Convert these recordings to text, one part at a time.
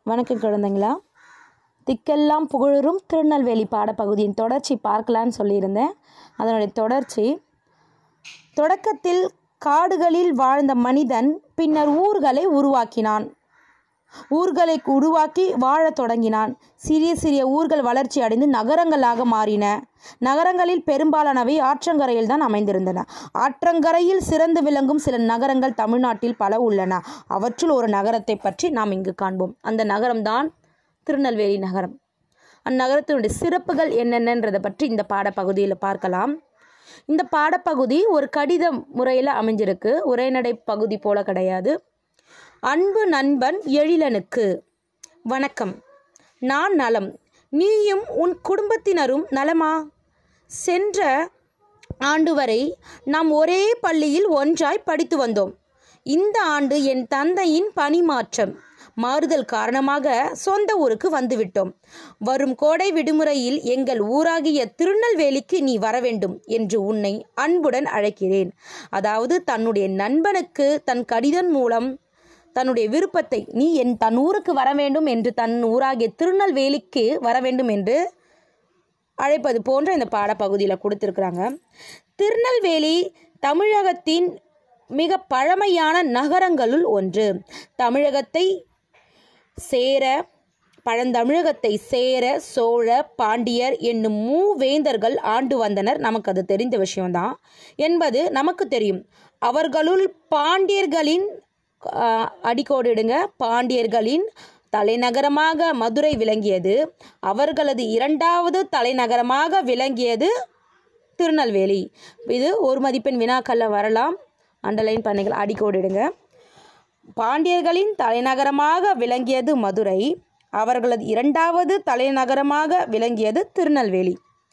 வணக்கம் குழந்தைங்களா திக்கெல்லாம் புகழரும் திருநெல்வேலி பாடப்பகுதியின் தொடர்ச்சி பார்க்கலான்னு சொல்லியிருந்தேன் அதனுடைய தொடர்ச்சி தொடக்கத்தில் காடுகளில் வாழ்ந்த மனிதன் பின்னர் ஊர்களை உருவாக்கினான் ஊர்களை உருவாக்கி வாழத் தொடங்கினான் சிறிய சிறிய ஊர்கள் வளர்ச்சி அடைந்து நகரங்களாக மாறின நகரங்களில் பெரும்பாலானவை ஆற்றங்கரையில் தான் அமைந்திருந்தன ஆற்றங்கரையில் சிறந்து விளங்கும் சில நகரங்கள் தமிழ்நாட்டில் பல உள்ளன அவற்றுள் ஒரு நகரத்தை பற்றி நாம் இங்கு காண்போம் அந்த நகரம்தான் திருநெல்வேலி நகரம் அந்நகரத்தினுடைய சிறப்புகள் என்னென்னன்றதை பற்றி இந்த பாடப்பகுதியில் பார்க்கலாம் இந்த பாடப்பகுதி ஒரு கடித முறையில் அமைஞ்சிருக்கு உரைநடை பகுதி போல கிடையாது அன்பு நண்பன் எழிலனுக்கு வணக்கம் நான் நலம் நீயும் உன் குடும்பத்தினரும் நலமா சென்ற ஆண்டு வரை நாம் ஒரே பள்ளியில் ஒன்றாய் படித்து வந்தோம் இந்த ஆண்டு என் தந்தையின் பணிமாற்றம் மாறுதல் காரணமாக சொந்த ஊருக்கு வந்துவிட்டோம் வரும் கோடை விடுமுறையில் எங்கள் ஊராகிய திருநெல்வேலிக்கு நீ வர வேண்டும் என்று உன்னை அன்புடன் அழைக்கிறேன் அதாவது தன்னுடைய நண்பனுக்கு தன் கடிதம் மூலம் தன்னுடைய விருப்பத்தை நீ என் தன் ஊருக்கு வர வேண்டும் என்று தன் ஊராகிய திருநெல்வேலிக்கு வர வேண்டும் என்று அழைப்பது போன்ற இந்த பாடப்பகுதியில் கொடுத்துருக்குறாங்க திருநெல்வேலி தமிழகத்தின் மிக பழமையான நகரங்களுள் ஒன்று தமிழகத்தை சேர பழந்தமிழகத்தை சேர சோழ பாண்டியர் என்னும் மூவேந்தர்கள் ஆண்டு வந்தனர் நமக்கு அது தெரிந்த விஷயம்தான் என்பது நமக்கு தெரியும் அவர்களுள் பாண்டியர்களின் ஆஹ், அடிக்கோடிடுங்க பாண்டியர்களின் தலைநகரமாக மதுரை விளங்கியது அவர்களது இரண்டாவது தலைநகரமாக விளங்கியது திருநெல்வேலி இது ஒரு மதிப்பெண் வினாக்கல்ல வரலாம் அண்டர்லைன் பண்ணிகள் அடிக்கோடிடுங்க பாண்டியர்களின் தலைநகரமாக விளங்கியது மதுரை அவர்களது இரண்டாவது தலைநகரமாக விளங்கியது திருநெல்வேலி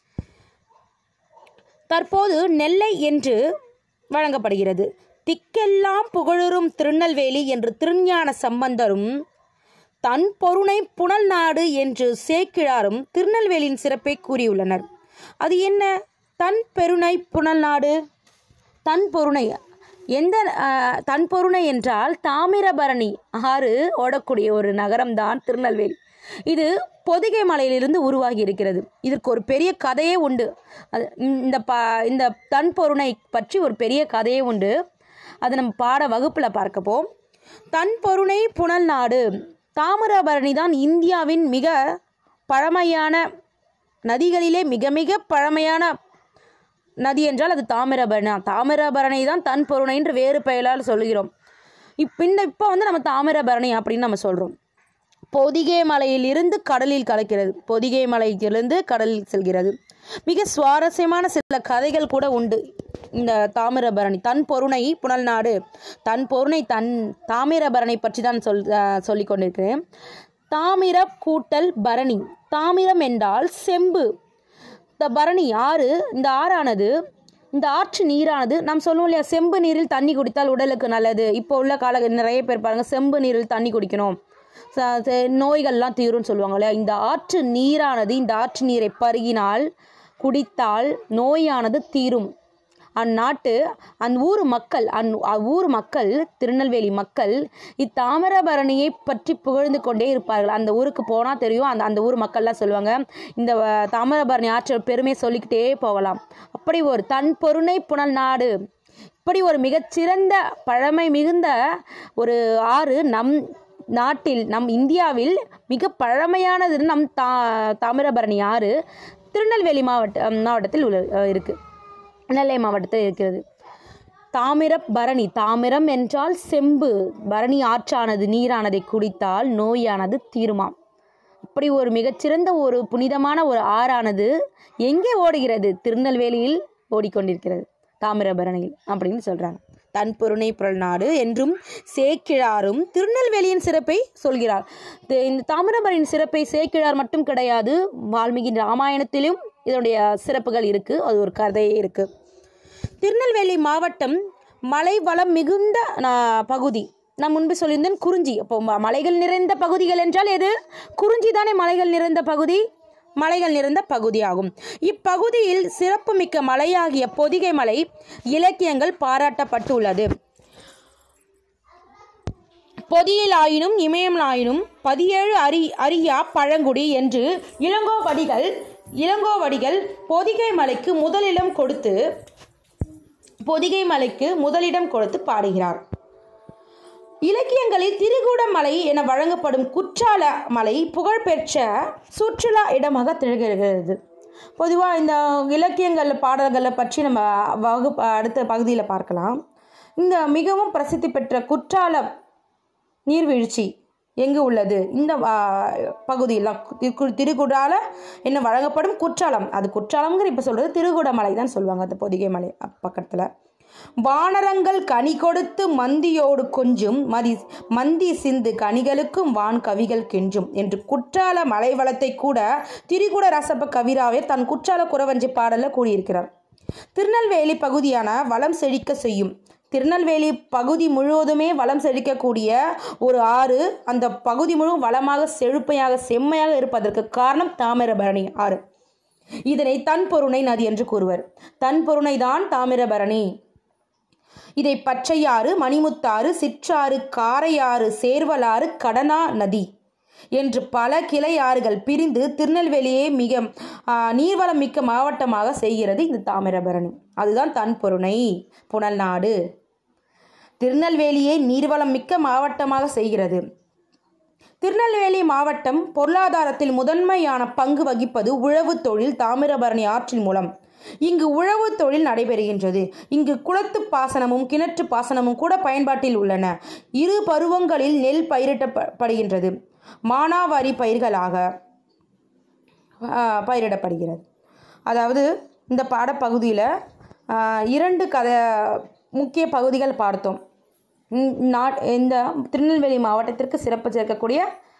தற்போது நெல்லை என்று வழங்கப்படுகிறது திக்கெல்லாம் புகழுறும் திருநெல்வேலி என்று திருஞான சம்பந்தரும் தன் பொருணை புனல் நாடு என்று சேக்கிழாரும் திருநெல்வேலியின் சிறப்பை கூறியுள்ளனர் அது என்ன தன் பெருணை புனல் நாடு தன் பொருணை எந்த அஹ், தன் பொருணை என்றால் தாமிரபரணி ஆறு ஓடக்கூடிய ஒரு நகரம்தான் திருநெல்வேலி இது பொதிகை மலையிலிருந்து உருவாகி இருக்கிறது இதற்கு ஒரு பெரிய கதையே உண்டு அது இந்த ப இந்த தன் பொருணை பற்றி ஒரு பெரிய கதையே உண்டு அது நம்ம பாட வகுப்பில் பார்க்கப்போம் தன் பொருணை புனல் நாடு தாமிரபரணி தான் இந்தியாவின் மிக பழமையான நதிகளிலே மிக மிக பழமையான நதி என்றால் அது தாமிரபரணி தாமிரபரணி தான் தன் பொருணை என்று வேறு பெயரால் சொல்கிறோம் இப்போ இந்த இப்போ வந்து நம்ம தாமிரபரணி அப்படின்னு நம்ம சொல்கிறோம் பொதிகை மலையிலிருந்து கடலில் கலக்கிறது பொதிகை மலையிலிருந்து கடலில் செல்கிறது மிக சுவாரஸ்யமான சில கதைகள் கூட உண்டு இந்த தாமிரபரணி தன் பொருணை புனல் நாடு தன் பொருணை தன் தாமிரபரணி பற்றி தான் சொல் அஹ் சொல்லிக் கொண்டிருக்கிறேன் தாமிர கூட்டல் பரணி தாமிரம் என்றால் செம்பு இந்த பரணி ஆறு இந்த ஆறானது இந்த ஆற்று நீரானது நாம் சொல்லுவோம் இல்லையா செம்பு நீரில் தண்ணி குடித்தால் உடலுக்கு நல்லது இப்போ உள்ள கால நிறைய பேர் பாருங்க செம்பு நீரில் தண்ணி குடிக்கணும் ச- ச- நோய்கள்லாம் தீரும்னு சொல்லுவாங்க இல்லையா இந்த ஆற்று நீரானது இந்த ஆற்று நீரை பருகினால் குடித்தால் நோயானது தீரும் அந்நாட்டு அந்த ஊர் மக்கள் அந் ஊர் மக்கள் திருநெல்வேலி மக்கள் இத்தாமிரபரணியை பற்றி புகழ்ந்து கொண்டே இருப்பார்கள் அந்த ஊருக்கு போனால் தெரியும் அந்த அந்த ஊர் மக்கள்லாம் சொல்லுவாங்க இந்த அஹ், தாமிரபரணி ஆற்று பெருமையை சொல்லிக்கிட்டே போகலாம் அப்படி ஒரு தன் பொருணை புனல் நாடு இப்படி ஒரு மிகச்சிறந்த பழமை மிகுந்த ஒரு ஆறு நம் நாட்டில் நம் இந்தியாவில் மிக பழமையானது நம் தா தாமிரபரணி ஆறு திருநெல்வேலி மாவட்ட மாவட்டத்தில் உள்ள அஹ், இருக்கு நெல்லை மாவட்டத்தில் இருக்கிறது தாமிர பரணி தாமிரம் என்றால் செம்பு பரணி ஆற்றானது நீரானதை குடித்தால் நோயானது தீருமாம் இப்படி ஒரு மிகச்சிறந்த ஒரு புனிதமான ஒரு ஆறானது எங்கே ஓடுகிறது திருநெல்வேலியில் ஓடிக்கொண்டிருக்கிறது தாமிரபரணியில் அப்படின்னு சொல்றாங்க தன் பொருணை புரள் நாடு என்றும் சேக்கிழாரும் திருநெல்வேலியின் சிறப்பை சொல்கிறார் தி- இந்த தாமிரபரணியின் சிறப்பை சேக்கிழார் மட்டும் கிடையாது வால்மீகி ராமாயணத்திலும் இதனுடைய சிறப்புகள் இருக்கு அது ஒரு கதையே இருக்கு திருநெல்வேலி மாவட்டம் மலை வளம் மிகுந்த நா- பகுதி நான் முன்பு சொல்லியிருந்தேன் குறிஞ்சி அப்போ ம- மலைகள் நிறைந்த பகுதிகள் என்றால் எது குறிஞ்சி தானே மலைகள் நிறைந்த பகுதி மலைகள் நிறைந்த பகுதியாகும் இப்பகுதியில் சிறப்புமிக்க மலையாகிய பொதிகை மலை இலக்கியங்கள் பாராட்டப்பட்டுள்ளது பொதியிலாயினும் இமயம்லாயினும் பதியேழு அரி அரியா பழங்குடி என்று இளங்கோவடிகள் இளங்கோவடிகள் பொதிகை மலைக்கு முதலிடம் கொடுத்து பொதிகை மலைக்கு முதலிடம் கொடுத்து பாடுகிறார் இலக்கியங்களில் திரிகூடமலை என வழங்கப்படும் குற்றால மலை புகழ்பெற்ற சுற்றுலா இடமாக திகழ்கிறது பொதுவாக இந்த இலக்கியங்கள் பாடல்களை பற்றி நம்ம வகுப்பு அடுத்த பகுதியில் பார்க்கலாம் இந்த மிகவும் பிரசித்தி பெற்ற குற்றால நீர்வீழ்ச்சி எங்கு உள்ளது இந்த பகுதியில் திருக்குடால என்ன வழங்கப்படும் குற்றாலம் அது குற்றாலம்ங்கிற இப்போ சொல்கிறது திருகுடமலை தான் சொல்லுவாங்க அந்த பொதிகை மலை பக்கத்தில் வானரங்கள் கனி கொடுத்து மந்தியோடு கொஞ்சும் மதி மந்தி சிந்து கனிகளுக்கும் வான் கவிகள் கெஞ்சும் என்று குற்றால மலைவளத்தை கூட திரிகுட ரசப்ப கவிராவே தன் குற்றால குறவஞ்சி பாடலில் கூறியிருக்கிறார் திருநெல்வேலி பகுதியான வளம் செழிக்க செய்யும் திருநெல்வேலி பகுதி முழுவதுமே வளம் செழிக்கக்கூடிய ஒரு ஆறு அந்த பகுதி முழுவதும் வளமாக செழுப்பையாக செம்மையாக இருப்பதற்கு காரணம் தாமிரபரணி ஆறு இதனை தன்பொருணை நதி என்று கூறுவர் தன்பொருணை தான் தாமிரபரணி இதை பச்சையாறு மணிமுத்தாறு சிற்றாறு காரையாறு சேர்வலாறு கடனா நதி என்று பல கிளை ஆறுகள் பிரிந்து திருநெல்வேலியை மிக நீர்வளம் மிக்க மாவட்டமாக செய்கிறது இந்த தாமிரபரணி அதுதான் தன்பொருணை புனல்நாடு திருநெல்வேலியை நீர்வளம் மிக்க மாவட்டமாக செய்கிறது திருநெல்வேலி மாவட்டம் பொருளாதாரத்தில் முதன்மையான பங்கு வகிப்பது உழவு தொழில் தாமிரபரணி ஆற்றின் மூலம் இங்கு உழவு தொழில் நடைபெறுகின்றது இங்கு குளத்து பாசனமும் கிணற்று பாசனமும் கூட பயன்பாட்டில் உள்ளன இரு பருவங்களில் நெல் பயிரிடப்படுகின்றது மானாவாரி பயிர்களாக பயிரிடப்படுகிறது அதாவது இந்த பாடப்பகுதியில் இரண்டு கதை முக்கிய பகுதிகள் பார்த்தோம் நாட் இந்த திருநெல்வேலி மாவட்டத்திற்கு சிறப்பு சேர்க்கக்கூடிய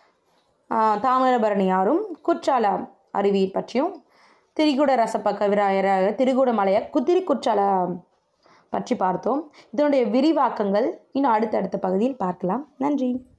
தாமிரபரணி ஆறும் குற்றால அருவியை பற்றியும் திரிகுட ரசப்ப கவிராயர திரிகுட மலைய குத்திரி குற்றால பற்றி பார்த்தோம் இதனுடைய விரிவாக்கங்கள் இன்னும் அடுத்தடுத்த பகுதியில் பார்க்கலாம் நன்றி